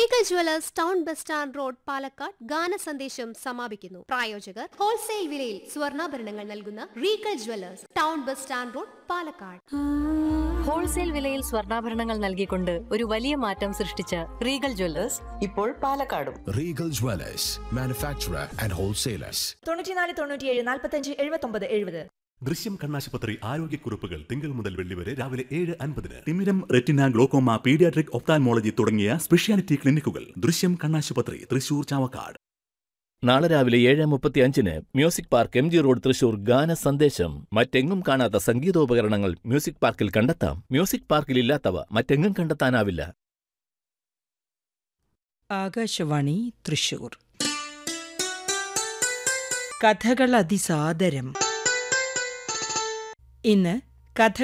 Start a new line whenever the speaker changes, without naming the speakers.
Regal jewellers town bus stand road Palakkad ഗാന സന്ദേശം സമാപിക്കുന്നു പ്രായോജകർ ഹോൾസെയിൽ വിലയിൽ സ്വർണ്ണാഭരണങ്ങൾ നൽകുന്ന Regal jewellers town bus stand road Palakkad
wholesale വിലയിൽ സ്വർണ്ണാഭരണങ്ങൾ നൽകിക്കൊണ്ട് ഒരു വലിയ മാറ്റം സൃഷ്ടിച്ച റീഗൽ ജ്വല്ലേഴ്സ്
ഇപ്പോൾ പാലക്കാടും
Regal Dwellers, manufacturer and wholesalers.
തൊണ്ണൂറ്റിനാല് തൊണ്ണൂറ്റിയേഴ് നാൽപ്പത്തഞ്ച് എഴുപത്തൊമ്പത് എഴുപത്
ദൃശ്യം കണ്ണാശുപത്രി ആരോഗ്യക്കുറിപ്പുകൾ തിങ്കൾ മുതൽ വെള്ളി വരെ രാവിലെ ഏഴ് അൻപതിന് തിമിരം റെറ്റിന ഗ്ലോക്കോമ പീഡിയാട്രിക് ഒപ്താൽമോളജി തുടങ്ങിയ സ്പെഷ്യാലിറ്റി ക്ലിനിക്കുകൾ ദൃശ്യം കണ്ണാശുപത്രി തൃശൂർ ചാവക്കാട്
നാളെ രാവിലെ ഏഴ് മുപ്പത്തി അഞ്ചിന് music park M G road Thrissur ഗാന സന്ദേശം മറ്റെങ്ങും കാണാത്ത സംഗീതോപകരണങ്ങൾ മ്യൂസിക് പാർക്കിൽ കണ്ടെത്താം മ്യൂസിക് പാർക്കിൽ ഇല്ലാത്തവ മറ്റെങ്ങും കണ്ടെത്താനാവില്ല
ആകാശവാണി തൃശൂർ കഥകൾ അതിസാദരം ഇന്ന് കഥ